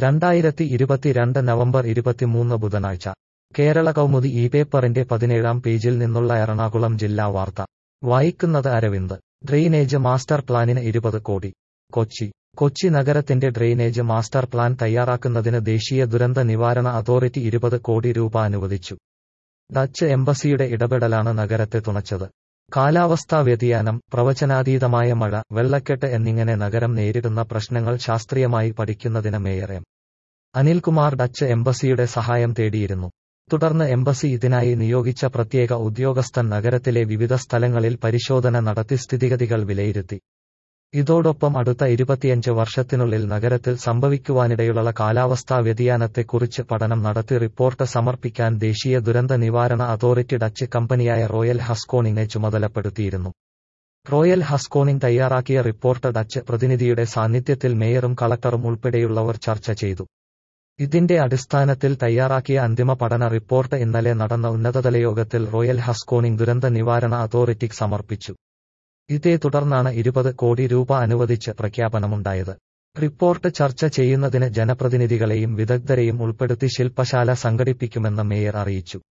രണ്ടായിരത്തി ഇരുപത്തിരണ്ട് നവംബർ ഇരുപത്തിമൂന്ന് ബുധനാഴ്ച കേരള കൗമുദി ഈ പേപ്പറിന്റെ പതിനേഴാം പേജിൽ നിന്നുള്ള എറണാകുളം ജില്ലാ വാർത്ത വായിക്കുന്നത് അരവിന്ദ് ഡ്രെയിനേജ് മാസ്റ്റർ പ്ലാനിന് ഇരുപത് കോടി കൊച്ചി കൊച്ചി നഗരത്തിന്റെ ഡ്രെയിനേജ് മാസ്റ്റർ പ്ലാൻ തയ്യാറാക്കുന്നതിന് ദേശീയ ദുരന്ത നിവാരണ അതോറിറ്റി ഇരുപത് കോടി രൂപ അനുവദിച്ചു ഡച്ച് എംബസിയുടെ ഇടപെടലാണ് നഗരത്തെ തുണച്ചത് കാലാവസ്ഥാ വ്യതിയാനം പ്രവചനാതീതമായ മഴ വെള്ളക്കെട്ട് എന്നിങ്ങനെ നഗരം നേരിടുന്ന പ്രശ്നങ്ങൾ ശാസ്ത്രീയമായി പഠിക്കുന്നതിന് മേയർ എം അനിൽകുമാർ ഡച്ച് എംബസിയുടെ സഹായം തേടിയിരുന്നു തുടർന്ന് എംബസി ഇതിനായി നിയോഗിച്ച പ്രത്യേക ഉദ്യോഗസ്ഥൻ നഗരത്തിലെ വിവിധ സ്ഥലങ്ങളിൽ പരിശോധന നടത്തി സ്ഥിതിഗതികൾ വിലയിരുത്തി ഇതോടൊപ്പം അടുത്ത ഇരുപത്തിയഞ്ച് വർഷത്തിനുള്ളിൽ നഗരത്തിൽ സംഭവിക്കുവാനിടയുള്ള കാലാവസ്ഥാ വ്യതിയാനത്തെക്കുറിച്ച് പഠനം നടത്തി റിപ്പോർട്ട് സമർപ്പിക്കാൻ ദേശീയ ദുരന്ത നിവാരണ അതോറിറ്റി ഡച്ച് കമ്പനിയായ റോയൽ ഹസ്കോണിനെ ചുമതലപ്പെടുത്തിയിരുന്നു റോയൽ ഹസ്കോണിംഗ് തയ്യാറാക്കിയ റിപ്പോർട്ട് ഡച്ച് പ്രതിനിധിയുടെ സാന്നിധ്യത്തിൽ മേയറും കളക്ടറും ഉൾപ്പെടെയുള്ളവർ ചർച്ച ചെയ്തു ഇതിന്റെ അടിസ്ഥാനത്തിൽ തയ്യാറാക്കിയ അന്തിമ പഠന റിപ്പോർട്ട് ഇന്നലെ നടന്ന ഉന്നതതല യോഗത്തിൽ റോയൽ ഹസ്കോണിംഗ് ദുരന്ത നിവാരണ അതോറിറ്റിക്ക് സമർപ്പിച്ചു ഇതേ തുടർന്നാണ് ഇരുപത് കോടി രൂപ അനുവദിച്ച് പ്രഖ്യാപനമുണ്ടായത് റിപ്പോർട്ട് ചർച്ച ചെയ്യുന്നതിന് ജനപ്രതിനിധികളെയും വിദഗ്ധരെയും ഉൾപ്പെടുത്തി ശില്പശാല സംഘടിപ്പിക്കുമെന്ന് മേയർ അറിയിച്ചു